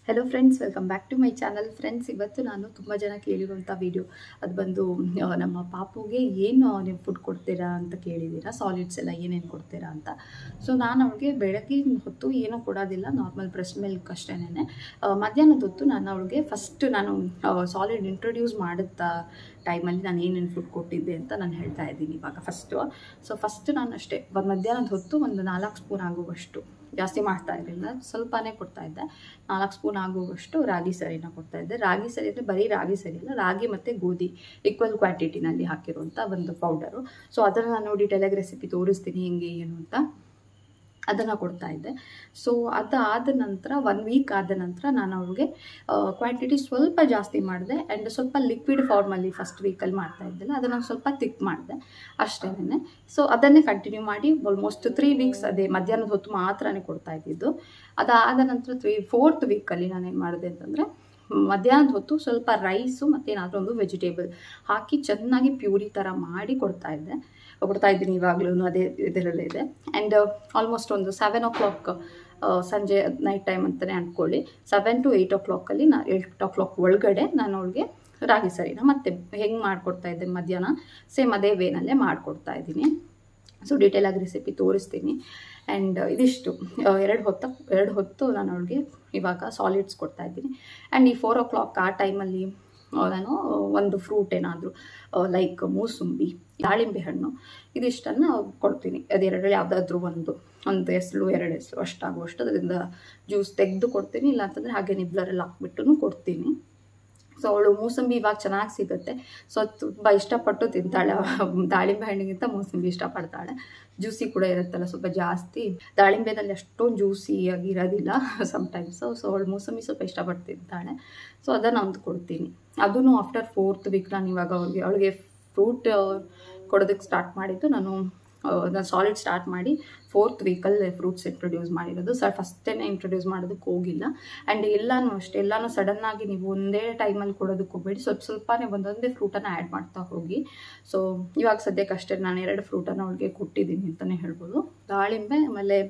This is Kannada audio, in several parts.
hello friends welcome back to my channel friends ಇವತ್ತು ನಾನು ತುಂಬ ಜನ ಕೇಳಿರುವಂಥ ವಿಡಿಯೋ ಅದು ಬಂದು ಆ, ನಮ್ಮ ಪಾಪುಗೆ ಏನು ನೀವು ಫುಡ್ ಕೊಡ್ತೀರಾ ಅಂತ ಕೇಳಿದ್ದೀರಾ ಸಾಲಿಡ್ಸ್ ಎಲ್ಲ ಏನೇನು ಕೊಡ್ತೀರಾ ಅಂತ ಸೊ ನಾನು ಅವಳಿಗೆ ಬೆಳಗಿನ ಹೊತ್ತು ಏನೂ ಕೊಡೋದಿಲ್ಲ ನಾರ್ಮಲ್ ಬ್ರೆಸ್ಟ್ ಮಿಲ್ಕ್ ಅಷ್ಟೇನೆ ಮಧ್ಯಾಹ್ನದ ಹೊತ್ತು ನಾನು ಅವಳಿಗೆ ಫಸ್ಟ್ ನಾನು ಸಾಲಿಡ್ ಇಂಟ್ರೊಡ್ಯೂಸ್ ಮಾಡುತ್ತಾ ಟೈಮಲ್ಲಿ ನಾನು ಏನೇನು ಫುಡ್ ಕೊಟ್ಟಿದ್ದೆ ಅಂತ ನಾನು ಹೇಳ್ತಾ ಇದ್ದೀನಿ ಇವಾಗ ಫಸ್ಟು ಸೊ ಫಸ್ಟ್ ನಾನು ಅಷ್ಟೇ ಒಂದು ಮಧ್ಯಾಹ್ನದ ಹೊತ್ತು ಒಂದು ನಾಲ್ಕು ಸ್ಪೂನ್ ಆಗುವಷ್ಟು ಜಾಸ್ತಿ ಮಾಡ್ತಾ ಇರಲಿಲ್ಲ ಸ್ವಲ್ಪನೇ ಕೊಡ್ತಾ ಇದ್ದೆ ನಾಲ್ಕು ಸ್ಪೂನ್ ಆಗುವಷ್ಟು ರಾಗಿ ಸರಿನ ಕೊಡ್ತಾ ಇದ್ದೆ ರಾಗಿ ಸರಿ ಅಂದರೆ ಬರೀ ರಾಗಿ ಸರಿ ಅಲ್ಲ ರಾಗಿ ಮತ್ತು ಗೋಧಿ ಈಕ್ವಲ್ ಕ್ವಾಂಟಿಟಿನಲ್ಲಿ ಹಾಕಿರುವಂಥ ಒಂದು ಪೌಡರು ಸೊ ಅದನ್ನು ನಾನು ಡೀಟೇಲಾಗಿ ರೆಸಿಪಿ ತೋರಿಸ್ತೀನಿ ಹೆಂಗೆ ಏನು ಅಂತ ಅದನ್ನು ಕೊಡ್ತಾ ಇದ್ದೆ ಸೊ ಅದಾದ ನಂತರ ಒನ್ ವೀಕ್ ಆದ ನಂತರ ನಾನು ಅವ್ಳಿಗೆ ಕ್ವಾಂಟಿಟಿ ಸ್ವಲ್ಪ ಜಾಸ್ತಿ ಮಾಡಿದೆ ಆ್ಯಂಡ್ ಸ್ವಲ್ಪ ಲಿಕ್ವಿಡ್ ಫಾರ್ಮಲ್ಲಿ ಫಸ್ಟ್ ವೀಕಲ್ಲಿ ಮಾಡ್ತಾ ಇದ್ದಿಲ್ಲ ಅದನ್ನು ಸ್ವಲ್ಪ ತಿಕ್ ಮಾಡಿದೆ ಅಷ್ಟೇನೆ ಸೊ ಅದನ್ನೇ ಕಂಟಿನ್ಯೂ ಮಾಡಿ ಆಲ್ಮೋಸ್ಟ್ ತ್ರೀ ವೀಕ್ಸ್ ಅದೇ ಮಧ್ಯಾಹ್ನದ ಹೊತ್ತು ಮಾತ್ರನೇ ಕೊಡ್ತಾ ಇದ್ದಿದ್ದು ಅದಾದ ನಂತರ ತ್ರೀ ಫೋರ್ತ್ ವೀಕಲ್ಲಿ ನಾನೇನು ಮಾಡಿದೆ ಅಂತಂದರೆ ಮಧ್ಯಾಹ್ನದ ಹೊತ್ತು ಸ್ವಲ್ಪ ರೈಸು ಮತ್ತೇನಾದರೂ ಒಂದು ವೆಜಿಟೇಬಲ್ ಹಾಕಿ ಚೆನ್ನಾಗಿ ಪ್ಯೂರಿ ಥರ ಮಾಡಿ ಕೊಡ್ತಾ ಇದ್ದೆ ಕೊಡ್ತಾ ಇದ್ದೀನಿ ಇವಾಗಲೂ ಅದೇ ಇದರಲ್ಲೇ ಇದೆ ಆ್ಯಂಡ್ ಆಲ್ಮೋಸ್ಟ್ ಒಂದು ಸೆವೆನ್ ಓ ಕ್ಲಾಕ್ ಸಂಜೆ ನೈಟ್ ಟೈಮ್ ಅಂತಲೇ ಅಂದ್ಕೊಳ್ಳಿ ಸೆವೆನ್ ಟು ಏಯ್ಟ್ ಓ ಕ್ಲಾಕಲ್ಲಿ ನಾ ಏಯ್ಟ್ ಓ ಕ್ಲಾಕ್ ಒಳಗಡೆ ನಾನು ಅವಳಿಗೆ ರಾಗಿ ಸರಿನ ಮತ್ತೆ ಹೆಂಗೆ ಮಾಡಿಕೊಡ್ತಾ ಇದ್ದೆ ಮಧ್ಯಾಹ್ನ ಸೇಮ್ ಅದೇ ವೇನಲ್ಲೇ ಮಾಡಿಕೊಡ್ತಾ ಇದ್ದೀನಿ ಸೊ ಡೀಟೇಲಾಗಿ ರೆಸಿಪಿ ತೋರಿಸ್ತೀನಿ ಆ್ಯಂಡ್ ಇದಿಷ್ಟು ಎರಡು ಹೊತ್ತ ಎರಡು ಹೊತ್ತು ನಾನು ಅವಳಿಗೆ ಇವಾಗ ಸಾಲಿಡ್ಸ್ ಕೊಡ್ತಾ ಇದ್ದೀನಿ ಆ್ಯಂಡ್ ಈ ಫೋರ್ ಓ ಕ್ಲಾಕ್ ಆ ಟೈಮಲ್ಲಿ ನಾನು ಒಂದು ಫ್ರೂಟ್ ಏನಾದರೂ ಲೈಕ್ ಮೂಸಂಬಿ ದಾಳಿಂಬೆ ಹಣ್ಣು ಇದಿಷ್ಟನ್ನು ಕೊಡ್ತೀನಿ ಅದೆರಡರಲ್ಲಿ ಯಾವುದಾದ್ರೂ ಒಂದು ಒಂದು ಎಸ್ಲು ಎರಡು ಎಸ್ಲು ಅಷ್ಟಾಗುವಷ್ಟು ಅದರಿಂದ ಜ್ಯೂಸ್ ತೆಗೆದು ಕೊಡ್ತೀನಿ ಇಲ್ಲಾಂತಂದರೆ ಹಾಗೆ ನಿಬ್ಲರಲ್ಲಿ ಹಾಕ್ಬಿಟ್ಟು ಕೊಡ್ತೀನಿ ಸೊ ಅವಳು ಮೂಸಂಬಿ ಇವಾಗ ಚೆನ್ನಾಗಿ ಸಿಗುತ್ತೆ ಸೊ ತುಂಬ ಇಷ್ಟಪಟ್ಟು ತಿಂತಾಳೆ ದಾಳಿಂಬೆ ಹಣ್ಣಿಗಿಂತ ಮೂಸಂಬಿ ಇಷ್ಟಪಡ್ತಾಳೆ ಜ್ಯೂಸಿ ಕೂಡ ಇರುತ್ತಲ್ಲ ಸ್ವಲ್ಪ ಜಾಸ್ತಿ ದಾಳಿಂಬೆನಲ್ಲಿ ಅಷ್ಟೊಂದು ಜ್ಯೂಸಿಯಾಗಿ ಇರೋದಿಲ್ಲ ಸಮ್ಟೈಮ್ಸು ಸೊ ಅವಳು ಮೂಸಂಬಿ ಸ್ವಲ್ಪ ಇಷ್ಟಪಟ್ಟು ತಿಂತಾಳೆ ಸೊ ಅದನ್ನು ಒಂದು ಕೊಡ್ತೀನಿ ಅದೂ ಆಫ್ಟರ್ ಫೋರ್ತ್ ವೀಕ್ ನಾನು ಇವಾಗ ಅವ್ಳಿಗೆ ಅವಳಿಗೆ ಫ್ರೂಟ್ ಕೊಡೋದಕ್ಕೆ ಸ್ಟಾರ್ಟ್ ಮಾಡಿದ್ದು ನಾನು ನಾನು ಸಾಲಿಡ್ ಸ್ಟಾರ್ಟ್ ಮಾಡಿ ಫೋರ್ತ್ ವೀಕಲ್ಲಿ ಫ್ರೂಟ್ಸ್ ಇಂಟ್ರೊಡ್ಯೂಸ್ ಮಾಡಿರೋದು ಸ ಫಸ್ಟೇ ಇಂಟ್ರೊಡ್ಯೂಸ್ ಮಾಡೋದಕ್ಕೆ ಹೋಗಿಲ್ಲ ಆ್ಯಂಡ್ ಎಲ್ಲನೂ ಅಷ್ಟೇ ಎಲ್ಲನೂ ಸಡನ್ನಾಗಿ ನೀವು ಒಂದೇ ಟೈಮಲ್ಲಿ ಕೊಡೋದಕ್ಕೆ ಹೋಗಬೇಡಿ ಸ್ವಲ್ಪ ಸ್ವಲ್ಪನೇ ಒಂದೊಂದೇ ಫ್ರೂಟನ್ನು ಆ್ಯಡ್ ಮಾಡ್ತಾ ಹೋಗಿ ಸೊ ಇವಾಗ ಸದ್ಯಕ್ಕೆ ಅಷ್ಟೇ ನಾನು ಎರಡು ಫ್ರೂಟನ್ನು ಅವಳಿಗೆ ಕೊಟ್ಟಿದ್ದೀನಿ ಅಂತಲೇ ಹೇಳ್ಬೋದು ದಾಳಿಂಬೆ ಆಮೇಲೆ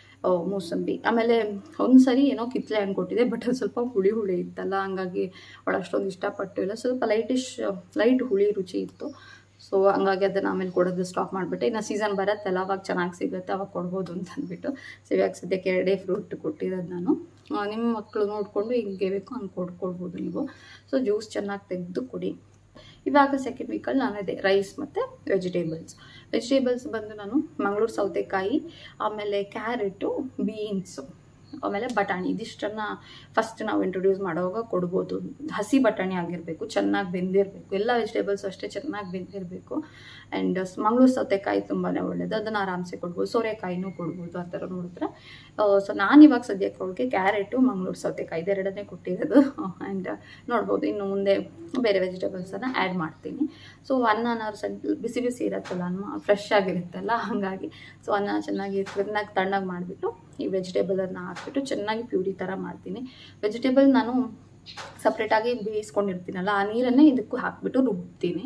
ಮೂಸಂಬಿ ಆಮೇಲೆ ಒಂದು ಸರಿ ಏನೋ ಕಿತ್ತಲೆ ಹಣ್ಣು ಕೊಟ್ಟಿದೆ ಬಟ್ ಅದು ಸ್ವಲ್ಪ ಹುಳಿ ಹುಳಿ ಇತ್ತಲ್ಲ ಹಂಗಾಗಿ ಅವಳು ಅಷ್ಟೊಂದು ಇಷ್ಟಪಟ್ಟು ಇಲ್ಲ ಸ್ವಲ್ಪ ಲೈಟಿಶ್ ಲೈಟ್ ಹುಳಿ ರುಚಿ ಇತ್ತು ಸೊ ಹಂಗಾಗಿ ಅದನ್ನು ಆಮೇಲೆ ಕೊಡೋದು ಸ್ಟಾಪ್ ಮಾಡಿಬಿಟ್ಟೆ ಇನ್ನು ಸೀಸನ್ ಬರುತ್ತಲ್ಲ ಅವಾಗ ಚೆನ್ನಾಗಿ ಸಿಗುತ್ತೆ ಅವಾಗ ಕೊಡ್ಬೋದು ಅಂತ ಅಂದ್ಬಿಟ್ಟು ಸೊ ಇವಾಗ ಸದ್ಯಕ್ಕೆ ಎರಡೇ ಫ್ರೂಟ್ ಕೊಟ್ಟಿರೋದು ನಾನು ನಿಮ್ಮ ಮಕ್ಕಳು ನೋಡಿಕೊಂಡು ಹಿಂಗೆ ಬೇಕು ಹಂಗೆ ಕೊಡ್ಕೊಳ್ಬೋದು ನೀವು ಸೊ ಜ್ಯೂಸ್ ಚೆನ್ನಾಗಿ ತೆಗೆದು ಕೊಡಿ ಇವಾಗ ಸೆಕೆಂಡ್ ವೀಕಲ್ಲಿ ನಾನು ಅದೇ ರೈಸ್ ಮತ್ತು ವೆಜಿಟೇಬಲ್ಸ್ ವೆಜಿಟೇಬಲ್ಸ್ ಬಂದು ನಾನು ಮಂಗಳೂರು ಸೌತೆಕಾಯಿ ಆಮೇಲೆ ಕ್ಯಾರೆಟು ಬೀನ್ಸು ಆಮೇಲೆ ಬಟಾಣಿ ಇದಿಷ್ಟನ್ನು ಫಸ್ಟ್ ನಾವು ಇಂಟ್ರೊಡ್ಯೂಸ್ ಮಾಡುವಾಗ ಕೊಡ್ಬೋದು ಹಸಿ ಬಟಾಣಿ ಆಗಿರಬೇಕು ಚೆನ್ನಾಗಿ ಬೆಂದಿರಬೇಕು ಎಲ್ಲ ವೆಜಿಟೇಬಲ್ಸ್ ಅಷ್ಟೇ ಚೆನ್ನಾಗಿ ಬೆಂದಿರಬೇಕು ಆ್ಯಂಡ್ ಮಂಗಳೂರು ಸೌತೆಕಾಯಿ ತುಂಬಾ ಒಳ್ಳೆಯದು ಅದನ್ನು ಆರಾಮ್ಸೆ ಕೊಡ್ಬೋದು ಸೋರೆಕಾಯಿನೂ ಕೊಡ್ಬೋದು ಆ ಥರ ನೋಡಿದ್ರೆ ಸೊ ನಾನು ಇವಾಗ ಸದ್ಯಕ್ಕೆ ಅವಳಿಗೆ ಕ್ಯಾರೆಟು ಮಂಗಳೂರು ಸೌತೆಕಾಯಿ ಇದೆರಡನ್ನೇ ಕೊಟ್ಟಿರೋದು ಆ್ಯಂಡ್ ನೋಡ್ಬೋದು ಇನ್ನು ಮುಂದೆ ಬೇರೆ ವೆಜಿಟೇಬಲ್ಸನ್ನು ಆ್ಯಡ್ ಮಾಡ್ತೀನಿ ಸೊ ಅನ್ನನಾರು ಸಣ್ಣ ಬಿಸಿ ಬಿಸಿ ಇರುತ್ತಲ್ಲ ಅನ್ನ ಫ್ರೆಶ್ ಆಗಿರುತ್ತಲ್ಲ ಹಾಗಾಗಿ ಸೊ ಅನ್ನ ಚೆನ್ನಾಗಿ ಚೆನ್ನಾಗಿ ತಣ್ಣಗೆ ಮಾಡಿಬಿಟ್ಟು ಈ ವೆಜಿಟೇಬಲನ್ನು ಹಾಕ್ಬಿಟ್ಟು ಚೆನ್ನಾಗಿ ಪ್ಯೂರಿ ಥರ ಮಾಡ್ತೀನಿ ವೆಜಿಟೇಬಲ್ ನಾನು ಸಪ್ರೇಟಾಗಿ ಬೇಯಿಸ್ಕೊಂಡಿರ್ತೀನಲ್ಲ ಆ ನೀರನ್ನೇ ಇದಕ್ಕೂ ಹಾಕ್ಬಿಟ್ಟು ರುಬ್ತೀನಿ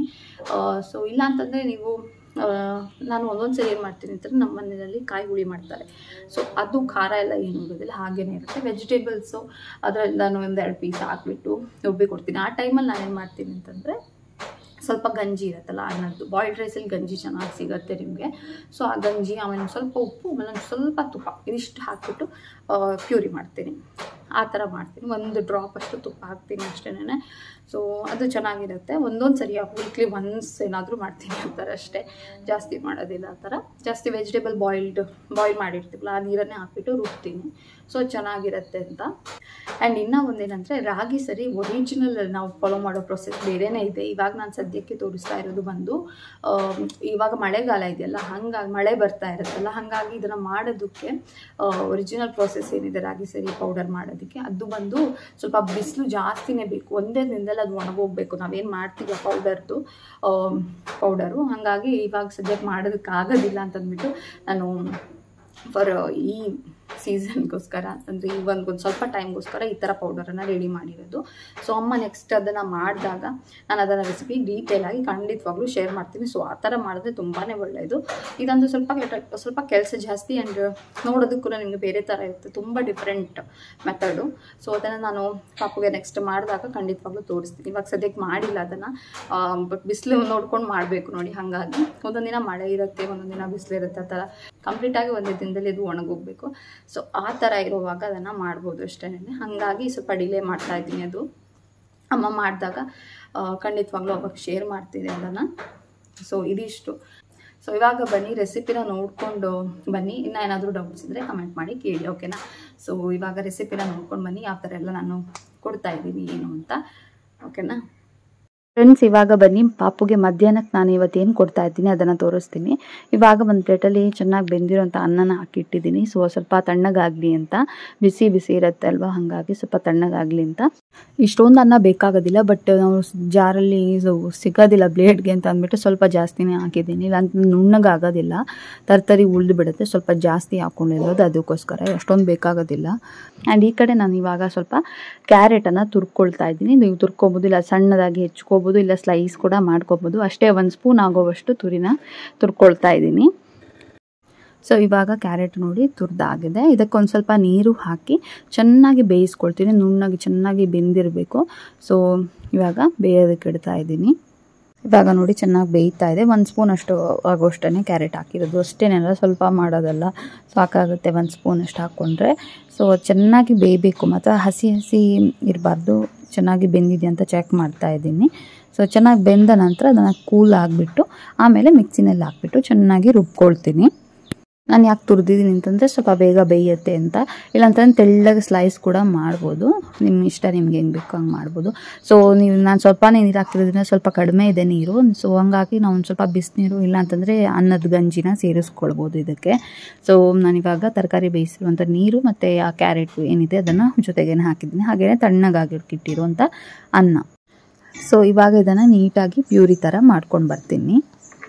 ಸೊ ಇಲ್ಲ ಅಂತಂದರೆ ನೀವು ನಾನು ಒಂದೊಂದು ಸರಿ ಏನು ಮಾಡ್ತೀನಿ ಅಂತಂದರೆ ನಮ್ಮ ಮನೆಯಲ್ಲಿ ಕಾಯಿ ಹುಳಿ ಮಾಡ್ತಾರೆ ಸೊ ಅದು ಖಾರ ಎಲ್ಲ ಏನು ಇರೋದಿಲ್ಲ ಹಾಗೇ ಇರುತ್ತೆ ವೆಜಿಟೇಬಲ್ಸು ಅದರಲ್ಲಿ ನಾನು ಒಂದೆರಡು ಪೀಸ್ ಹಾಕ್ಬಿಟ್ಟು ರುಬ್ಬಿ ಕೊಡ್ತೀನಿ ಆ ಟೈಮಲ್ಲಿ ನಾನೇನು ಮಾಡ್ತೀನಿ ಅಂತಂದರೆ ಸ್ವಲ್ಪ ಗಂಜಿ ಇರುತ್ತಲ್ಲ ಅನ್ನದ್ದು ಬಾಯ್ಲ್ಡ್ ರೈಸಲ್ಲಿ ಗಂಜಿ ಚೆನ್ನಾಗಿ ಸಿಗುತ್ತೆ ನಿಮಗೆ ಸೊ ಆ ಗಂಜಿ ಆಮೇಲೆ ಸ್ವಲ್ಪ ಉಪ್ಪು ಆಮೇಲೆ ಒಂದು ಸ್ವಲ್ಪ ತುಪ್ಪ ಇದಿಷ್ಟು ಹಾಕ್ಬಿಟ್ಟು ಪ್ಯೂರಿ ಮಾಡ್ತೀನಿ ಆ ಥರ ಮಾಡ್ತೀನಿ ಒಂದು ಡ್ರಾಪ್ ಅಷ್ಟು ತುಪ್ಪ ಹಾಕ್ತೀನಿ ಅಷ್ಟೇನೆ ಸೊ ಅದು ಚೆನ್ನಾಗಿರುತ್ತೆ ಒಂದೊಂದು ಸರಿ ವೀಕ್ಲಿ ಒನ್ಸ್ ಏನಾದರೂ ಮಾಡ್ತೀನಿ ಆ ಥರ ಅಷ್ಟೇ ಜಾಸ್ತಿ ಮಾಡೋದಿಲ್ಲ ಆ ಥರ ಜಾಸ್ತಿ ವೆಜಿಟೇಬಲ್ ಬಾಯ್ಲ್ಡ್ ಬಾಯ್ಲ್ ಮಾಡಿರ್ತೀವಲ್ಲ ಆ ನೀರನ್ನೇ ಹಾಕ್ಬಿಟ್ಟು ರುಬ್ತೀನಿ ಸೊ ಚೆನ್ನಾಗಿರುತ್ತೆ ಅಂತ ಆ್ಯಂಡ್ ಇನ್ನೂ ಒಂದೇನಂದರೆ ರಾಗಿ ಸರಿ ಒರಿಜಿನಲ್ ನಾವು ಫಾಲೋ ಮಾಡೋ ಪ್ರೊಸೆಸ್ ಬೇರೆಯೇ ಇದೆ ಇವಾಗ ನಾನು ಸದ್ಯಕ್ಕೆ ತೋರಿಸ್ತಾ ಇರೋದು ಬಂದು ಇವಾಗ ಮಳೆಗಾಲ ಇದೆಯಲ್ಲ ಹಾಗಾಗಿ ಮಳೆ ಬರ್ತಾ ಇರುತ್ತಲ್ಲ ಹಾಗಾಗಿ ಇದನ್ನು ಮಾಡೋದಕ್ಕೆ ಒರಿಜಿನಲ್ ಪ್ರೊಸೆಸ್ ಏನಿದೆ ರಾಗಿ ಸರಿ ಪೌಡರ್ ಮಾಡೋದಕ್ಕೆ ಅದು ಬಂದು ಸ್ವಲ್ಪ ಬಿಸಿಲು ಜಾಸ್ತಿನೇ ಬೇಕು ಒಂದೇ ದಿನದಲ್ಲಿ ಅದು ಒಣಗೋಗ್ಬೇಕು ನಾವೇನು ಮಾಡ್ತೀವಿ ಪೌಡರ್ದು ಪೌಡರು ಹಾಗಾಗಿ ಇವಾಗ ಸದ್ಯಕ್ಕೆ ಮಾಡೋದಕ್ಕೆ ಆಗೋದಿಲ್ಲ ಅಂತಂದ್ಬಿಟ್ಟು ನಾನು ಫಾರ್ ಈ ಸೀಸನ್ಗೋಸ್ಕರ ಅಂದರೆ ಈ ಒಂದು ಒಂದು ಸ್ವಲ್ಪ ಟೈಮ್ಗೋಸ್ಕರ ಈ ಥರ ಪೌಡರನ್ನು ರೆಡಿ ಮಾಡಿರೋದು ಸೊ ಅಮ್ಮ ನೆಕ್ಸ್ಟ್ ಅದನ್ನು ಮಾಡಿದಾಗ ನಾನು ಅದನ್ನು ರೆಸಿಪಿ ಡೀಟೇಲಾಗಿ ಖಂಡಿತವಾಗ್ಲೂ ಶೇರ್ ಮಾಡ್ತೀನಿ ಸೊ ಆ ಥರ ಮಾಡಿದ್ರೆ ತುಂಬಾ ಒಳ್ಳೆಯದು ಇದಂದು ಸ್ವಲ್ಪ ಕೆಟ- ಸ್ವಲ್ಪ ಕೆಲಸ ಜಾಸ್ತಿ ಆ್ಯಂಡ್ ನೋಡೋದಕ್ಕೂ ನಿಮಗೆ ಬೇರೆ ಥರ ಇರುತ್ತೆ ತುಂಬ ಡಿಫ್ರೆಂಟ್ ಮೆಥಡು ಸೊ ಅದನ್ನು ನಾನು ಪಾಪುಗೆ ನೆಕ್ಸ್ಟ್ ಮಾಡಿದಾಗ ಖಂಡಿತವಾಗ್ಲೂ ತೋರಿಸ್ತೀನಿ ಇವಾಗ ಸದ್ಯಕ್ಕೆ ಮಾಡಿಲ್ಲ ಅದನ್ನು ಬಟ್ ಬಿಸಿಲು ನೋಡ್ಕೊಂಡು ಮಾಡಬೇಕು ನೋಡಿ ಹಾಗಾಗಿ ಒಂದೊಂದು ದಿನ ಮಳೆ ಇರುತ್ತೆ ಒಂದೊಂದು ದಿನ ಬಿಸಿಲು ಇರುತ್ತೆ ಆ ಥರ ಕಂಪ್ಲೀಟಾಗಿ ಒಂದೇ ದಿನದಲ್ಲಿ ಇದು ಒಣಗೋಗ್ಬೇಕು ಸೊ ಆ ಥರ ಇರುವಾಗ ಅದನ್ನು ಮಾಡ್ಬೋದು ಅಷ್ಟೇ ಹಾಗಾಗಿ ಸ್ವಲ್ಪ ಡಿಲೇ ಮಾಡ್ತಾ ಇದ್ದೀನಿ ಅದು ಅಮ್ಮ ಮಾಡಿದಾಗ ಖಂಡಿತವಾಗ್ಲೂ ಅವಾಗ ಶೇರ್ ಮಾಡ್ತೀನಿ ಅದನ್ನು ಸೊ ಇದಿಷ್ಟು ಸೊ ಇವಾಗ ಬನ್ನಿ ರೆಸಿಪಿನ ನೋಡಿಕೊಂಡು ಬನ್ನಿ ಇನ್ನೂ ಏನಾದರೂ ಡೌಟ್ಸ್ ಇದ್ದರೆ ಕಮೆಂಟ್ ಮಾಡಿ ಕೇಳಿ ಓಕೆನಾ ಸೊ ಇವಾಗ ರೆಸಿಪಿನ ನೋಡ್ಕೊಂಡು ಬನ್ನಿ ಯಾವ ಥರ ಎಲ್ಲ ನಾನು ಕೊಡ್ತಾ ಇದ್ದೀನಿ ಏನು ಅಂತ ಓಕೆನಾ ಫ್ರೆಂಡ್ಸ್ ಇವಾಗ ಬನ್ನಿ ಪಾಪುಗೆ ಮಧ್ಯಾಹ್ನಕ್ಕೆ ನಾನು ಇವತ್ತೇನು ಕೊಡ್ತಾ ಇದ್ದೀನಿ ಅದನ್ನು ತೋರಿಸ್ತೀನಿ ಇವಾಗ ಒಂದು ಪ್ಲೇಟಲ್ಲಿ ಚೆನ್ನಾಗಿ ಬೆಂದಿರೋಂಥ ಅನ್ನನ ಹಾಕಿಟ್ಟಿದ್ದೀನಿ ಸೊ ಸ್ವಲ್ಪ ತಣ್ಣಗಾಗಲಿ ಅಂತ ಬಿಸಿ ಬಿಸಿ ಇರುತ್ತೆ ಅಲ್ವಾ ಹಾಗಾಗಿ ಸ್ವಲ್ಪ ತಣ್ಣಗಾಗಲಿ ಅಂತ ಇಷ್ಟೊಂದು ಅನ್ನ ಬೇಕಾಗೋದಿಲ್ಲ ಬಟ್ ನಾವು ಜಾರಲ್ಲಿ ಇದು ಸಿಗೋದಿಲ್ಲ ಬ್ಲೇಡ್ಗೆ ಅಂತ ಅಂದ್ಬಿಟ್ಟು ಸ್ವಲ್ಪ ಜಾಸ್ತಿನೇ ಹಾಕಿದ್ದೀನಿ ಇಲ್ಲ ಅಂತ ನುಣ್ಣಗಾಗೋದಿಲ್ಲ ತರ್ತರಿ ಉಳಿದು ಬಿಡುತ್ತೆ ಸ್ವಲ್ಪ ಜಾಸ್ತಿ ಹಾಕ್ಕೊಂಡಿರೋದು ಅದಕ್ಕೋಸ್ಕರ ಅಷ್ಟೊಂದು ಬೇಕಾಗೋದಿಲ್ಲ ಆ್ಯಂಡ್ ಈ ಕಡೆ ನಾನು ಇವಾಗ ಸ್ವಲ್ಪ ಕ್ಯಾರೆಟನ್ನು ತುರ್ಕೊಳ್ತಾ ಇದ್ದೀನಿ ನೀವು ತುರ್ಕೊಬೋದು ಇಲ್ಲ ಸಣ್ಣದಾಗಿ ಹೆಚ್ಕೋಬೋದು ಇಲ್ಲ ಸ್ಲೈಸ್ ಕೂಡ ಮಾಡ್ಕೊಬೋದು ಅಷ್ಟೇ ಒಂದು ಸ್ಪೂನ್ ಆಗೋವಷ್ಟು ತುರಿನ ತುರ್ಕೊಳ್ತಾ ಇದ್ದೀನಿ ಸೊ ಇವಾಗ ಕ್ಯಾರೆಟ್ ನೋಡಿ ತುರ್ದಾಗಿದೆ ಇದಕ್ಕೊಂದು ಸ್ವಲ್ಪ ನೀರು ಹಾಕಿ ಚೆನ್ನಾಗಿ ಬೇಯಿಸ್ಕೊಳ್ತೀನಿ ನುಣ್ಣಗೆ ಚೆನ್ನಾಗಿ ಬೆಂದಿರಬೇಕು ಸೊ ಇವಾಗ ಬೇಯೋದಕ್ಕೆ ಇಡ್ತಾ ಇದ್ದೀನಿ ಇವಾಗ ನೋಡಿ ಚೆನ್ನಾಗಿ ಬೇಯ್ತಾ ಇದೆ ಒಂದು ಸ್ಪೂನ್ ಅಷ್ಟು ಆಗೋಷ್ಟೇ ಕ್ಯಾರೆಟ್ ಹಾಕಿರೋದು ಅಷ್ಟೇನೆಲ್ಲ ಸ್ವಲ್ಪ ಮಾಡೋದಲ್ಲ ಸಾಕಾಗುತ್ತೆ ಒಂದು ಸ್ಪೂನ್ ಅಷ್ಟು ಹಾಕ್ಕೊಂಡ್ರೆ ಸೊ ಚೆನ್ನಾಗಿ ಬೇಯಬೇಕು ಮತ್ತು ಹಸಿ ಹಸಿ ಇರಬಾರ್ದು ಚೆನ್ನಾಗಿ ಬೆಂದಿದೆ ಅಂತ ಚೆಕ್ ಮಾಡ್ತಾ ಇದ್ದೀನಿ ಸೊ ಚೆನ್ನಾಗಿ ಬೆಂದ ನಂತರ ಅದನ್ನು ಕೂಲ್ ಆಗಿಬಿಟ್ಟು ಆಮೇಲೆ ಮಿಕ್ಸಿನಲ್ಲಿ ಹಾಕ್ಬಿಟ್ಟು ಚೆನ್ನಾಗಿ ರುಬ್ಕೊಳ್ತೀನಿ ನಾನು ಯಾಕೆ ತುರಿದಿದ್ದೀನಿ ಅಂತಂದರೆ ಸ್ವಲ್ಪ ಬೇಗ ಬೇಯುತ್ತೆ ಅಂತ ಇಲ್ಲಾಂತಂದ್ರೆ ತೆಳ್ಳಗೆ ಸ್ಲೈಸ್ ಕೂಡ ಮಾಡ್ಬೋದು ನಿಮ್ಮ ಇಷ್ಟ ನಿಮ್ಗೆ ಹೆಂಗೆ ಬೇಕು ಹಂಗೆ ಮಾಡ್ಬೋದು ಸೊ ನೀವು ನಾನು ಸ್ವಲ್ಪನೇ ನೀರು ಹಾಕಿರೋದ್ರಿಂದ ಸ್ವಲ್ಪ ಕಡಿಮೆ ಇದೆ ನೀರು ಸೊ ಹಂಗಾಗಿ ನಾವು ಒಂದು ಸ್ವಲ್ಪ ಬಿಸಿನೀರು ಇಲ್ಲ ಅಂತಂದರೆ ಅನ್ನದ ಗಂಜಿನ ಸೇರಿಸ್ಕೊಳ್ಬೋದು ಇದಕ್ಕೆ ಸೊ ನಾನಿವಾಗ ತರಕಾರಿ ಬೇಯಿಸಿರುವಂಥ ನೀರು ಮತ್ತು ಆ ಕ್ಯಾರೆಟ್ ಏನಿದೆ ಅದನ್ನು ಜೊತೆಗೇನೆ ಹಾಕಿದ್ದೀನಿ ಹಾಗೆಯೇ ತಣ್ಣಗಾಗಿಟ್ಟಿರುವಂಥ ಅನ್ನ ಸೊ ಇವಾಗ ಇದನ್ನು ನೀಟಾಗಿ ಪ್ಯೂರಿ ಥರ ಮಾಡ್ಕೊಂಡು ಬರ್ತೀನಿ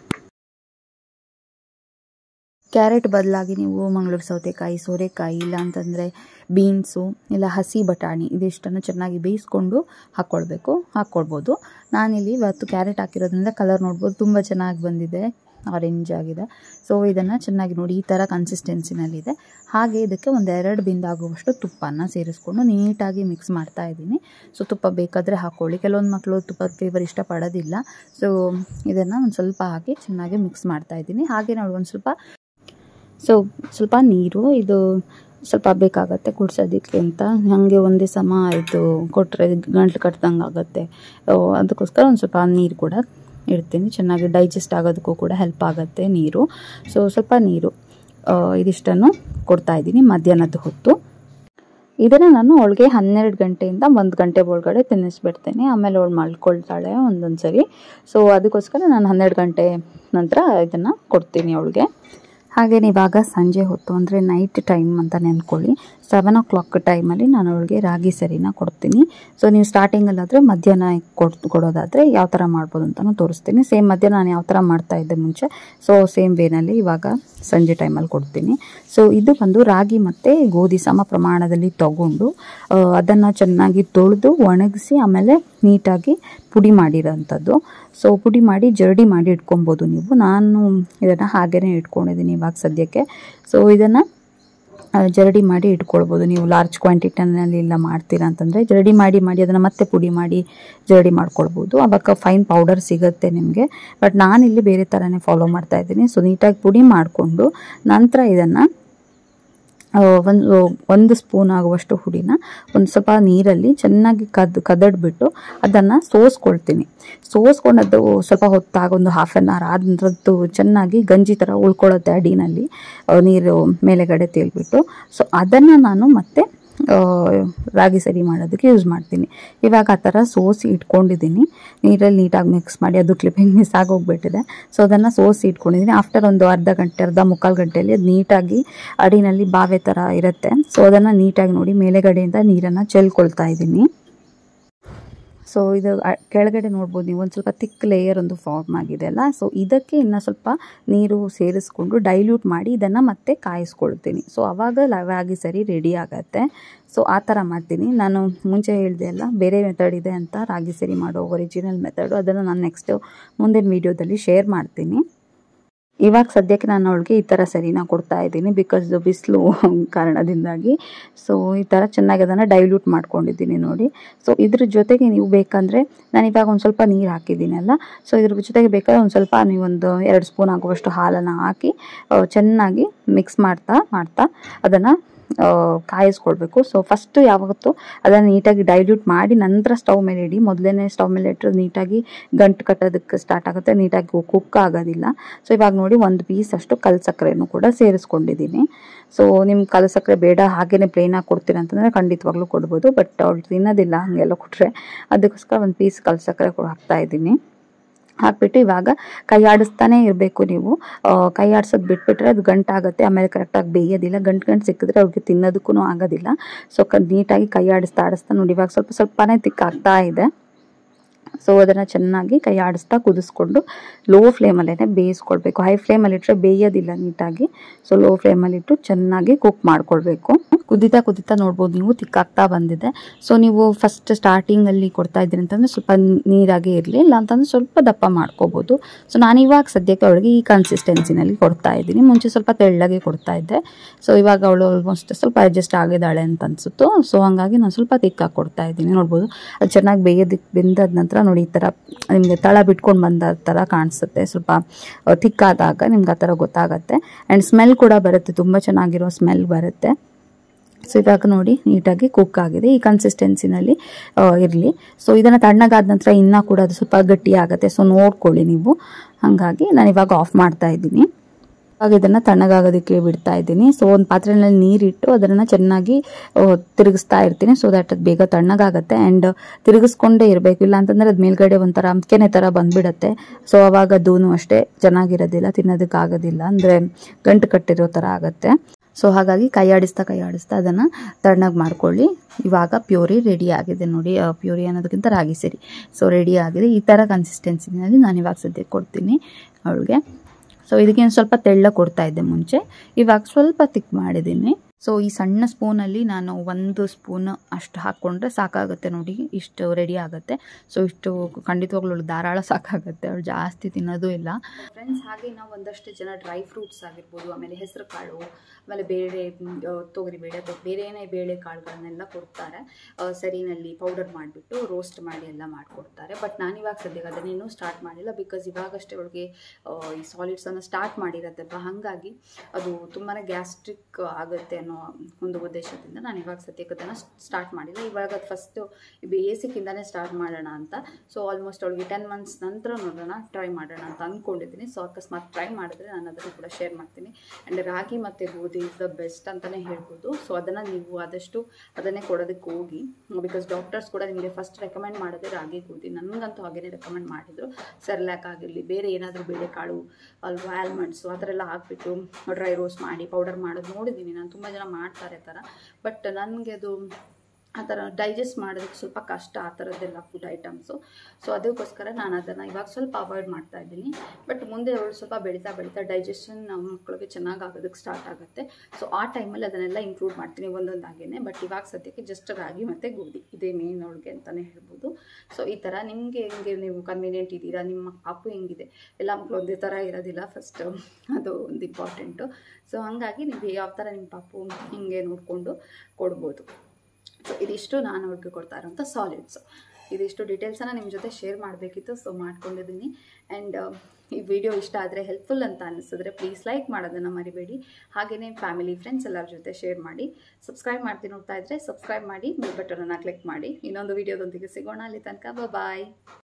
ಕ್ಯಾರೆಟ್ ಬದಲಾಗಿ ನೀವು ಮಂಗಳೂರು ಸೌತೆಕಾಯಿ ಸೋರೆಕಾಯಿ ಇಲ್ಲ ಅಂತಂದರೆ ಬೀನ್ಸು ಇಲ್ಲ ಹಸಿ ಬಟಾಣಿ ಇದಿಷ್ಟನ್ನು ಚೆನ್ನಾಗಿ ಬೇಯಿಸ್ಕೊಂಡು ಹಾಕ್ಕೊಳ್ಬೇಕು ಹಾಕ್ಕೊಳ್ಬೋದು ನಾನಿಲ್ಲಿ ಇವತ್ತು ಕ್ಯಾರೆಟ್ ಹಾಕಿರೋದ್ರಿಂದ ಕಲರ್ ನೋಡ್ಬೋದು ತುಂಬ ಚೆನ್ನಾಗಿ ಬಂದಿದೆ ಆರೆಂಜ್ ಆಗಿದೆ ಸೊ ಇದನ್ನು ಚೆನ್ನಾಗಿ ನೋಡಿ ಈ ಥರ ಕನ್ಸಿಸ್ಟೆನ್ಸಿನಲ್ಲಿದೆ ಹಾಗೆ ಇದಕ್ಕೆ ಒಂದು ಎರಡು ಬಿಂದಾಗುವಷ್ಟು ತುಪ್ಪನ ಸೇರಿಸ್ಕೊಂಡು ನೀಟಾಗಿ ಮಿಕ್ಸ್ ಮಾಡ್ತಾ ಇದ್ದೀನಿ ಸೊ ತುಪ್ಪ ಬೇಕಾದರೆ ಹಾಕ್ಕೊಳ್ಳಿ ಕೆಲವೊಂದು ಮಕ್ಕಳು ತುಪ್ಪದ ಫ್ಲೇವರ್ ಇಷ್ಟಪಡೋದಿಲ್ಲ ಸೊ ಇದನ್ನು ಒಂದು ಸ್ವಲ್ಪ ಹಾಕಿ ಚೆನ್ನಾಗಿ ಮಿಕ್ಸ್ ಮಾಡ್ತಾ ಇದ್ದೀನಿ ಹಾಗೆ ನೋಡಿ ಒಂದು ಸ್ವಲ್ಪ ಸೊ ಸ್ವಲ್ಪ ನೀರು ಇದು ಸ್ವಲ್ಪ ಬೇಕಾಗತ್ತೆ ಕುಡ್ಸೋದಕ್ಕೆ ಅಂತ ಹಾಗೆ ಒಂದೇ ಸಮ ಇದು ಕೊಟ್ಟರೆ ಗಂಟ್ಲು ಕಟ್ದಂಗೆ ಆಗುತ್ತೆ ಅದಕ್ಕೋಸ್ಕರ ಒಂದು ಸ್ವಲ್ಪ ನೀರು ಕೂಡ ಇಡ್ತೀನಿ ಚೆನ್ನಾಗಿ ಡೈಜೆಸ್ಟ್ ಆಗೋದಕ್ಕೂ ಕೂಡ ಹೆಲ್ಪ್ ಆಗುತ್ತೆ ನೀರು ಸೊ ಸ್ವಲ್ಪ ನೀರು ಇದಿಷ್ಟನ್ನು ಕೊಡ್ತಾ ಇದ್ದೀನಿ ಮಧ್ಯಾಹ್ನದ ಹೊತ್ತು ಇದನ್ನು ನಾನು ಅವಳಿಗೆ ಹನ್ನೆರಡು ಗಂಟೆಯಿಂದ ಒಂದು ಗಂಟೆ ಒಳಗಡೆ ತಿನ್ನಿಸ್ಬಿಡ್ತೀನಿ ಆಮೇಲೆ ಅವಳು ಮಲ್ಕೊಳ್ತಾಳೆ ಒಂದೊಂದು ಸರಿ ಸೊ ಅದಕ್ಕೋಸ್ಕರ ನಾನು ಹನ್ನೆರಡು ಗಂಟೆ ನಂತರ ಇದನ್ನು ಕೊಡ್ತೀನಿ ಅವಳಿಗೆ ಹಾಗೆ ಇವಾಗ ಸಂಜೆ ಹೊತ್ತು ಅಂದರೆ ನೈಟ್ ಟೈಮ್ ಅಂತ ನೆನ್ಕೊಳ್ಳಿ ಸೆವೆನ್ ಓ ಕ್ಲಾಕ್ ಟೈಮಲ್ಲಿ ನಾನು ಅವಳಿಗೆ ರಾಗಿ ಸರಿನ ಕೊಡ್ತೀನಿ ಸೊ ನೀವು ಸ್ಟಾರ್ಟಿಂಗಲ್ಲಾದರೆ ಮಧ್ಯಾಹ್ನ ಕೊಡ್ ಕೊಡೋದಾದರೆ ಯಾವ ಥರ ಮಾಡ್ಬೋದು ಅಂತಲೂ ತೋರಿಸ್ತೀನಿ ಸೇಮ್ ಮಧ್ಯಾಹ್ನ ನಾನು ಯಾವ ಥರ ಮಾಡ್ತಾ ಇದ್ದೆ ಮುಂಚೆ ಸೊ ಸೇಮ್ ವೇನಲ್ಲಿ ಇವಾಗ ಸಂಜೆ ಟೈಮಲ್ಲಿ ಕೊಡ್ತೀನಿ ಸೊ ಇದು ಬಂದು ರಾಗಿ ಮತ್ತು ಗೋಧಿ ಸಮ ಪ್ರಮಾಣದಲ್ಲಿ ತಗೊಂಡು ಅದನ್ನು ಚೆನ್ನಾಗಿ ತೊಳೆದು ಒಣಗಿಸಿ ಆಮೇಲೆ ನೀಟಾಗಿ ಪುಡಿ ಮಾಡಿರೋಂಥದ್ದು ಸೊ ಪುಡಿ ಮಾಡಿ ಜರಡಿ ಮಾಡಿ ಇಟ್ಕೊಬೋದು ನೀವು ನಾನು ಇದನ್ನು ಹಾಗೇ ಇಟ್ಕೊಂಡಿದ್ದೀನಿ ಇವಾಗ ಸದ್ಯಕ್ಕೆ ಸೊ ಇದನ್ನು ಜರಡಿ ಮಾಡಿ ಇಟ್ಕೊಳ್ಬೋದು ನೀವು ಲಾರ್ಜ್ ಕ್ವಾಂಟಿಟಿನಲ್ಲಿ ಇಲ್ಲ ಮಾಡ್ತೀರಾ ಅಂತಂದರೆ ಜರಡಿ ಮಾಡಿ ಮಾಡಿ ಅದನ್ನು ಮತ್ತೆ ಪುಡಿ ಮಾಡಿ ಜರಡಿ ಮಾಡ್ಕೊಳ್ಬೋದು ಆವಾಗ ಫೈನ್ ಪೌಡರ್ ಸಿಗುತ್ತೆ ನಿಮಗೆ ಬಟ್ ನಾನಿಲ್ಲಿ ಬೇರೆ ಥರನೇ ಫಾಲೋ ಮಾಡ್ತಾ ಇದ್ದೀನಿ ಸೊ ನೀಟಾಗಿ ಪುಡಿ ಮಾಡಿಕೊಂಡು ನಂತರ ಇದನ್ನು ಒಂದು ಒಂದು ಸ್ಪೂನ್ ಆಗುವಷ್ಟು ಹುಡಿನ ಒಂದು ಸ್ವಲ್ಪ ನೀರಲ್ಲಿ ಚೆನ್ನಾಗಿ ಕದ್ ಕದಡ್ಬಿಟ್ಟು ಅದನ್ನು ಸೋಸ್ಕೊಳ್ತೀನಿ ಸೋಸ್ಕೊಂಡದ್ದು ಸ್ವಲ್ಪ ಹೊತ್ತಾಗ ಒಂದು ಹಾಫ್ ಆನ್ ಅವರ್ ಆದ ನಂತರದ್ದು ಚೆನ್ನಾಗಿ ಗಂಜಿ ಥರ ಉಳ್ಕೊಳ್ಳುತ್ತೆ ಅಡಿನಲ್ಲಿ ನೀರು ಮೇಲೆಗಡೆ ತೇಲ್ಬಿಟ್ಟು ಸೊ ಅದನ್ನು ನಾನು ಮತ್ತೆ ರಾಗಿ ಸರಿ ಮಾಡೋದಕ್ಕೆ ಯೂಸ್ ಮಾಡ್ತೀನಿ ಇವಾಗ ಆ ಥರ ಸೋಸಿ ಇಟ್ಕೊಂಡಿದ್ದೀನಿ ನೀರಲ್ಲಿ ನೀಟಾಗಿ ಮಿಕ್ಸ್ ಮಾಡಿ ಅದು ಕ್ಲಿಪ್ಪಿಂಗ್ ಮಿಸ್ ಆಗೋಗ್ಬಿಟ್ಟಿದೆ ಸೊ ಅದನ್ನು ಸೋಸಿ ಇಟ್ಕೊಂಡಿದ್ದೀನಿ ಆಫ್ಟರ್ ಒಂದು ಅರ್ಧ ಗಂಟೆ ಅರ್ಧ ಮುಕ್ಕಾಲು ಗಂಟೆಯಲ್ಲಿ ಅದು ನೀಟಾಗಿ ಅಡಿನಲ್ಲಿ ಬಾವೆ ಥರ ಇರುತ್ತೆ ಸೊ ಅದನ್ನು ನೀಟಾಗಿ ನೋಡಿ ಮೇಲೆಗಡೆಯಿಂದ ನೀರನ್ನು ಚೆಲ್ಕೊಳ್ತಾ ಇದ್ದೀನಿ ಸೊ ಇದು ಅ- ಕೆಳಗಡೆ ನೋಡ್ಬೋದು ನೀವು ಒಂದು ಸ್ವಲ್ಪ ತಿಕ್ ಲೇಯರ್ ಒಂದು ಫಾರ್ಮ್ ಆಗಿದೆ ಅಲ್ಲ ಸೊ ಇದಕ್ಕೆ ಇನ್ನು ಸ್ವಲ್ಪ ನೀರು ಸೇರಿಸ್ಕೊಂಡು ಡೈಲ್ಯೂಟ್ ಮಾಡಿ ಇದನ್ನು ಮತ್ತೆ ಕಾಯಿಸ್ಕೊಳ್ತೀನಿ ಸೊ ಆವಾಗ ರಾಗಿ ಸರಿ ರೆಡಿ ಆಗತ್ತೆ ಸೊ ಆ ಥರ ಮಾಡ್ತೀನಿ ನಾನು ಮುಂಚೆ ಹೇಳಿದೆ ಅಲ್ಲ ಬೇರೆ ಮೆಥಡ್ ಇದೆ ಅಂತ ರಾಗಿ ಸರಿ ಮಾಡೋ ಒರಿಜಿನಲ್ ಮೆಥಡು ಅದನ್ನು ನಾನು ನೆಕ್ಸ್ಟ್ ಮುಂದಿನ ವೀಡಿಯೋದಲ್ಲಿ ಶೇರ್ ಮಾಡ್ತೀನಿ ಇವಾಗ ಸದ್ಯಕ್ಕೆ ನಾನು ಅವಳಿಗೆ ಈ ಥರ ಸರಿನ ಕೊಡ್ತಾ ಇದ್ದೀನಿ ಬಿಕಾಸ್ ಬಿಸಿಲು ಕಾರಣದಿಂದಾಗಿ ಸೊ ಈ ಥರ ಚೆನ್ನಾಗಿ ಅದನ್ನು ಡೈಲ್ಯೂಟ್ ಮಾಡ್ಕೊಂಡಿದ್ದೀನಿ ನೋಡಿ ಸೊ ಇದ್ರ ಜೊತೆಗೆ ನೀವು ಬೇಕಂದರೆ ನಾನು ಇವಾಗ ಒಂದು ಸ್ವಲ್ಪ ನೀರು ಹಾಕಿದ್ದೀನಿ ಅಲ್ಲ ಸೊ ಇದ್ರ ಜೊತೆಗೆ ಬೇಕಾದ್ರೆ ಒಂದು ಸ್ವಲ್ಪ ನೀವೊಂದು ಎರಡು ಸ್ಪೂನ್ ಆಗುವಷ್ಟು ಹಾಲನ್ನು ಹಾಕಿ ಆ, ಚೆನ್ನಾಗಿ ಮಿಕ್ಸ್ ಮಾಡ್ತಾ ಮಾಡ್ತಾ ಅದನ್ನು ಕಾಯಿಸ್ಕೊಳ್ಬೇಕು ಸೊ ಫಸ್ಟು ಯಾವತ್ತೂ ಅದನ್ನು ನೀಟಾಗಿ ಡೈಲ್ಯೂಟ್ ಮಾಡಿ ನಂತರ ಸ್ಟವ್ ಮೇಲೆ ಇಡಿ ಮೊದಲನೇ ಸ್ಟವ್ ಮೇಲೆ ಇಟ್ಟರೆ ನೀಟಾಗಿ ಗಂಟು ಕಟ್ಟೋದಕ್ಕೆ ಸ್ಟಾರ್ಟ್ ಆಗುತ್ತೆ ನೀಟಾಗಿ ಕುಕ್ ಆಗೋದಿಲ್ಲ ಸೊ ಇವಾಗ ನೋಡಿ ಒಂದು ಪೀಸ್ ಅಷ್ಟು ಕಲ್ ಸಕ್ಕರೆನೂ ಕೂಡ ಸೇರಿಸ್ಕೊಂಡಿದ್ದೀನಿ ಸೊ ನಿಮ್ಮ ಕಲ್ ಸಕ್ಕರೆ ಬೇಡ ಹಾಗೇನೆ ಪ್ಲೇನಾಗಿ ಕೊಡ್ತೀರಾ ಅಂತಂದರೆ ಖಂಡಿತವಾಗ್ಲೂ ಕೊಡ್ಬೋದು ಬಟ್ ಅವ್ಳು ತಿನ್ನೋದಿಲ್ಲ ಹಾಗೆಲ್ಲ ಕೊಟ್ಟರೆ ಅದಕ್ಕೋಸ್ಕರ ಒಂದು ಪೀಸ್ ಕಲ್ ಸಕ್ಕರೆ ಕೂಡ ಹಾಕ್ತಾ ಇದ್ದೀನಿ ಹಾಕ್ಬಿಟ್ಟು ಇವಾಗ ಕೈ ಆಡಿಸ್ತಾನೆ ಇರಬೇಕು ನೀವು ಆ, ಕೈ ಆಡ್ಸೋದು ಬಿಟ್ಬಿಟ್ರೆ ಅದು ಗಂಟಾಗುತ್ತೆ ಆಮೇಲೆ ಕರೆಕ್ಟಾಗಿ ಬೇಯೋದಿಲ್ಲ ಗಂಟು ಗಂಟು ಸಿಕ್ಕಿದ್ರೆ ಅವ್ರಿಗೆ ತಿನ್ನೋದಕ್ಕೂ ಆಗೋದಿಲ್ಲ ಸೊ ಕ ನೀಟಾಗಿ ಕೈ ಆಡಿಸ್ತಾ ಆಡಿಸ್ತಾ ನೋಡಿ ಇವಾಗ ಸ್ವಲ್ಪ ಸ್ವಲ್ಪನೇ ತಿಕ್ಕಾಗ್ತಾ ಇದೆ ಸೊ ಅದನ್ನು ಚೆನ್ನಾಗಿ ಕೈ ಆಡಿಸ್ತಾ ಕುದಿಸ್ಕೊಂಡು ಲೋ ಫ್ಲೇಮಲ್ಲೇ ಬೇಯಿಸ್ಕೊಳ್ಬೇಕು ಹೈ ಫ್ಲೇಮಲ್ಲಿ ಇಟ್ಟರೆ ಬೇಯೋದಿಲ್ಲ ನೀಟಾಗಿ ಸೊ ಲೋ ಫ್ಲೇಮಲ್ಲಿಟ್ಟು ಚೆನ್ನಾಗಿ ಕುಕ್ ಮಾಡ್ಕೊಳ್ಬೇಕು ಕುದಿತಾ ಕುದಿತಾ ನೋಡ್ಬೋದು ನೀವು ತಿಕ್ಕಾಗ್ತಾ ಬಂದಿದೆ ಸೊ ನೀವು ಫಸ್ಟ್ ಸ್ಟಾರ್ಟಿಂಗಲ್ಲಿ ಕೊಡ್ತಾ ಇದ್ದೀರಿ ಅಂತಂದರೆ ಸ್ವಲ್ಪ ನೀರಾಗೆ ಇರಲಿ ಇಲ್ಲ ಅಂತಂದ್ರೆ ಸ್ವಲ್ಪ ದಪ್ಪ ಮಾಡ್ಕೋಬೋದು ಸೊ ನಾನು ಇವಾಗ ಸದ್ಯಕ್ಕೆ ಅವಳಿಗೆ ಈ ಕನ್ಸಿಸ್ಟೆನ್ಸಿನಲ್ಲಿ ಕೊಡ್ತಾ ಇದ್ದೀನಿ ಮುಂಚೆ ಸ್ವಲ್ಪ ತೆಳ್ಳಗೆ ಕೊಡ್ತಾ ಇದ್ದೆ ಸೊ ಇವಾಗ ಅವಳು ಆಲ್ಮೋಸ್ಟ್ ಸ್ವಲ್ಪ ಅಡ್ಜಸ್ಟ್ ಆಗಿದ್ದಾಳೆ ಅಂತ ಅನ್ಸುತ್ತು ಸೊ ಹಾಗಾಗಿ ನಾನು ಸ್ವಲ್ಪ ತಿಕ್ಕಾಗಿ ಕೊಡ್ತಾ ಇದ್ದೀನಿ ನೋಡ್ಬೋದು ಅದು ಚೆನ್ನಾಗಿ ಬೇಯೋದಕ್ಕೆ ಬೆಂದಾದ ನಂತರ ನೋಡಿ ಈ ಥರ ನಿಮಗೆ ತಳ ಬಿಟ್ಕೊಂಡು ಬಂದ ಥರ ಕಾಣಿಸುತ್ತೆ ಸ್ವಲ್ಪ ತಿಕ್ಕಾದಾಗ ನಿಮ್ಗೆ ಆ ಥರ ಗೊತ್ತಾಗತ್ತೆ ಆ್ಯಂಡ್ ಸ್ಮೆಲ್ ಕೂಡ ಬರುತ್ತೆ ತುಂಬ ಚೆನ್ನಾಗಿರೋ ಸ್ಮೆಲ್ ಬರುತ್ತೆ ಸೊ ಇವಾಗ ನೋಡಿ ನೀಟಾಗಿ ಕುಕ್ ಆಗಿದೆ ಈ ಕನ್ಸಿಸ್ಟೆನ್ಸಿನಲ್ಲಿ ಇರಲಿ ಸೊ ಇದನ್ನು ತಣ್ಣಗಾದ ನಂತರ ಇನ್ನೂ ಕೂಡ ಅದು ಸ್ವಲ್ಪ ಗಟ್ಟಿ ಆಗುತ್ತೆ ಸೊ ನೋಡ್ಕೊಳ್ಳಿ ನೀವು ಹಾಗಾಗಿ ನಾನು ಇವಾಗ ಆಫ್ ಮಾಡ್ತಾ ಇದ್ದೀನಿ ಇವಾಗ ಇದನ್ನು ತಣ್ಣಗಾಗೋದಕ್ಕೆ ಬಿಡ್ತಾ ಇದ್ದೀನಿ ಸೊ ಒಂದು ಪಾತ್ರೆಯಲ್ಲಿ ನೀರಿಟ್ಟು ಅದನ್ನು ಚೆನ್ನಾಗಿ ಆ, ತಿರುಗಿಸ್ತಾ ಇರ್ತೀನಿ ಸೊ ದಟ್ ಅದು ಬೇಗ ತಣ್ಣಗಾಗತ್ತೆ ಆ್ಯಂಡ್ ತಿರುಗಿಸ್ಕೊಂಡೇ ಇರಬೇಕು ಇಲ್ಲ ಅಂತಂದರೆ ಅದು ಮೇಲ್ಗಡೆ ಒಂಥರ ಕೆನೆ ಥರ ಬಂದ್ಬಿಡತ್ತೆ ಸೊ ಅವಾಗ ಅದೂ ಅಷ್ಟೇ ಚೆನ್ನಾಗಿರೋದಿಲ್ಲ ತಿನ್ನೋದಕ್ಕಾಗೋದಿಲ್ಲ ಅಂದರೆ ಗಂಟು ಕಟ್ಟಿರೋ ಥರ ಆಗುತ್ತೆ ಸೊ ಹಾಗಾಗಿ ಕೈ ಆಡಿಸ್ತಾ ಕೈ ಆಡಿಸ್ತಾ ಅದನ್ನು ತಣ್ಣಗೆ ಮಾಡ್ಕೊಳ್ಳಿ ಇವಾಗ ಪ್ಯೂರಿ ರೆಡಿ ಆಗಿದೆ ನೋಡಿ ಆ, ಪ್ಯೂರಿ ಅನ್ನೋದಕ್ಕಿಂತ ರಾಗಿ ಸರಿ ಸೊ ರೆಡಿ ಆಗಿದೆ ಈ ಥರ ಕನ್ಸಿಸ್ಟೆನ್ಸಿನಲ್ಲಿ ನಾನು ಇವಾಗ ಸದ್ಯಕ್ಕೆ ಕೊಡ್ತೀನಿ ಅವಳಿಗೆ ಸೊ ಇದಕ್ಕೆ ಒಂದು ಸ್ವಲ್ಪ ತೆಳ್ಳ ಕೊಡ್ತಾ ಇದ್ದೆ ಮುಂಚೆ ಇವಾಗ ಸ್ವಲ್ಪ ತಿಕ್ ಮಾಡಿದ್ದೀನಿ ಸೊ ಈ ಸಣ್ಣ ಸ್ಪೂನಲ್ಲಿ ನಾನು ಒಂದು ಸ್ಪೂನ್ ಅಷ್ಟು ಹಾಕ್ಕೊಂಡ್ರೆ ಸಾಕಾಗುತ್ತೆ ನೋಡಿ ಇಷ್ಟು ರೆಡಿ ಆಗುತ್ತೆ ಸೊ ಇಷ್ಟು ಖಂಡಿತವಾಗ್ಲೂ ಅವ್ಳಿಗೆ ಧಾರಾಳ ಸಾಕಾಗುತ್ತೆ ಅವಳು ಜಾಸ್ತಿ ತಿನ್ನೋದು ಇಲ್ಲ ಫ್ರೆಂಡ್ಸ್ ಹಾಗೆ ನಾವು ಒಂದಷ್ಟು ಜನ ಡ್ರೈ ಫ್ರೂಟ್ಸ್ ಆಗಿರ್ಬೋದು ಆಮೇಲೆ ಹೆಸರು ಕಾಳು ಆಮೇಲೆ ಬೇಳೆ ಮ್, ಆ, ತೊಗರಿಬೇಳೆ ಅಥವಾ ಬೇರೆ ಏನೇ ಬೇಳೆ ಕಾಳುಗಳನ್ನೆಲ್ಲ ಕೊಡ್ತಾರೆ ಆ, ಸರಿನಲ್ಲಿ ಪೌಡರ್ ಮಾಡಿಬಿಟ್ಟು ರೋಸ್ಟ್ ಮಾಡಿ ಎಲ್ಲ ಮಾಡಿಕೊಡ್ತಾರೆ ಬಟ್ ನಾನಿವಾಗ ಸದ್ಯಕ್ಕೆ ಅದನ್ನೇನು ಸ್ಟಾರ್ಟ್ ಮಾಡಿಲ್ಲ ಬಿಕಾಸ್ ಇವಾಗಷ್ಟೇ ಅವಳಿಗೆ ಈ ಸಾಲಿಡ್ಸನ್ನು ಸ್ಟಾರ್ಟ್ ಮಾಡಿರತ್ತಲ್ವ ಹಾಗಾಗಿ ಅದು ತುಂಬಾ ಗ್ಯಾಸ್ಟ್ರಿಕ್ ಆಗುತ್ತೆ ಅನ್ನೋ ಒಂದು ಉದ್ದೇಶದಿಂದ ನಾನು ಇವಾಗ ಸದ್ಯಕ್ಕೆ ಅದನ್ನು ಸ್ಟಾರ್ಟ್ ಮಾಡಿಲ್ಲ ಇವಾಗ ಅದು ಫಸ್ಟು ಬೇಸಿಕ್ಕಿಂದನೇ ಸ್ಟಾರ್ಟ್ ಮಾಡೋಣ ಅಂತ ಸೊ ಆಲ್ಮೋಸ್ಟ್ ಅವಳಿಗೆ ಟೆನ್ ಮಂತ್ಸ್ ನಂತರ ನೋಡೋಣ ಟ್ರೈ ಮಾಡೋಣ ಅಂತ ಅಂದ್ಕೊಂಡಿದ್ದೀನಿ ಸೊ ಅಕಸ್ಮಾತ್ ಟ್ರೈ ಮಾಡಿದ್ರೆ ನಾನು ಅದನ್ನು ಕೂಡ ಶೇರ್ ಮಾಡ್ತೀನಿ ಆ್ಯಂಡ್ ರಾಗಿ ಮತ್ತು ಗೋಧಿ ಇಸ್ ದ ಬೆಸ್ಟ್ ಅಂತಲೇ ಹೇಳ್ಬೋದು ಸೊ ಅದನ್ನು ನೀವು ಆದಷ್ಟು ಅದನ್ನೇ ಕೊಡೋದಕ್ಕೆ ಹೋಗಿ ಬಿಕಾಸ್ ಡಾಕ್ಟರ್ಸ್ ಕೂಡ ನಿಮಗೆ ಫಸ್ಟ್ ರೆಕಮೆಂಡ್ ಮಾಡೋದೇ ರಾಗಿ ಗೋಧಿ ನನಗಂತೂ ಹಾಗೇನೆ ರೆಕಮೆಂಡ್ ಮಾಡಿದರು ಸೆರ್ಲ್ಯಾಕ್ ಆಗಿರಲಿ ಬೇರೆ ಏನಾದರೂ ಬೇಳೆಕಾಳು ಅಲ್ವಾ ಆಲ್ಮಂಡ್ಸು ಆ ಥರ ಎಲ್ಲ ಹಾಕ್ಬಿಟ್ಟು ಡ್ರೈ ರೋಸ್ಟ್ ಮಾಡಿ ಪೌಡರ್ ಮಾಡೋದು ನೋಡಿದ್ದೀನಿ ನಾನು ತುಂಬ ಜನ ಮಾಡ್ತಾರೆ ಆ ಥರ ಬಟ್ ನನಗೆ ಅದು ಆ ಥರ ಡೈಜೆಸ್ಟ್ ಮಾಡೋದಕ್ಕೆ ಸ್ವಲ್ಪ ಕಷ್ಟ ಆ ಥರದ್ದೆಲ್ಲ ಫುಡ್ ಐಟಮ್ಸು ಸೊ ಅದಕ್ಕೋಸ್ಕರ ನಾನು ಅದನ್ನು ಇವಾಗ ಸ್ವಲ್ಪ ಅವಾಯ್ಡ್ ಮಾಡ್ತಾ ಇದ್ದೀನಿ ಬಟ್ ಮುಂದೆ ಅವಳು ಸ್ವಲ್ಪ ಬೆಳೀತಾ ಬೆಳೀತಾ ಡೈಜೆಷನ್ ನಮ್ಮ ಮಕ್ಕಳಿಗೆ ಚೆನ್ನಾಗಿ ಆಗೋದಕ್ಕೆ ಸ್ಟಾರ್ಟ್ ಆಗುತ್ತೆ ಸೊ ಆ ಟೈಮಲ್ಲಿ ಅದನ್ನೆಲ್ಲ ಇನ್ಕ್ಲೂಡ್ ಮಾಡ್ತೀನಿ ಒಂದೊಂದಾಗೇ ಬಟ್ ಇವಾಗ ಸದ್ಯಕ್ಕೆ ಜಸ್ಟ್ ರಾಗಿ ಮತ್ತು ಗೋಧಿ ಇದೇ ಮೇನ್ ಅವಳಿಗೆ ಅಂತಲೇ ಹೇಳ್ಬೋದು ಸೊ ಈ ಥರ ನಿಮಗೆ ಹೆಂಗೆ ನೀವು ಕನ್ವೀನಿಯೆಂಟ್ ಇದ್ದೀರಾ ನಿಮ್ಮ ಪಾಪು ಹೆಂಗಿದೆ ಎಲ್ಲ ಮಕ್ಕಳು ಒಂದೇ ಥರ ಇರೋದಿಲ್ಲ ಫಸ್ಟು ಅದು ಒಂದು ಇಂಪಾರ್ಟೆಂಟು ಸೊ ಹಾಗಾಗಿ ನೀವು ಯಾವ ಥರ ನಿಮ್ಮ ಪಾಪು ಹಿಂಗೆ ನೋಡಿಕೊಂಡು ಕೊಡ್ಬೋದು ಸೊ ಇದಿಷ್ಟು ನಾನು ಅವ್ರಿಗೆ ಕೊಡ್ತಾ ಇರೋಂಥ ಸಾಲಿಡ್ಸು ಇದಿಷ್ಟು ಡೀಟೇಲ್ಸನ್ನು ನಿಮ್ಮ ಜೊತೆ ಶೇರ್ ಮಾಡಬೇಕಿತ್ತು ಸೊ ಮಾಡ್ಕೊಂಡಿದ್ದೀನಿ ಆ್ಯಂಡ್ ಈ ವಿಡಿಯೋ ಇಷ್ಟ ಆದರೆ ಹೆಲ್ಪ್ಫುಲ್ ಅಂತ ಅನಿಸಿದ್ರೆ ಪ್ಲೀಸ್ ಲೈಕ್ ಮಾಡೋದನ್ನು ಮರಿಬೇಡಿ ಹಾಗೆಯೇ ಫ್ಯಾಮಿಲಿ ಫ್ರೆಂಡ್ಸ್ ಎಲ್ಲರ ಜೊತೆ ಶೇರ್ ಮಾಡಿ ಸಬ್ಸ್ಕ್ರೈಬ್ ಮಾಡ್ತೀನಿ ನೋಡ್ತಾ ಇದ್ದರೆ ಸಬ್ಸ್ಕ್ರೈಬ್ ಮಾಡಿ ಬೆಲ್ ಬಟನನ್ನು ಕ್ಲಿಕ್ ಮಾಡಿ ಇನ್ನೊಂದು ವಿಡಿಯೋದೊಂದಿಗೆ ಸಿಗೋಣ ಅಲ್ಲಿ ತನಕ ಬಾಯ್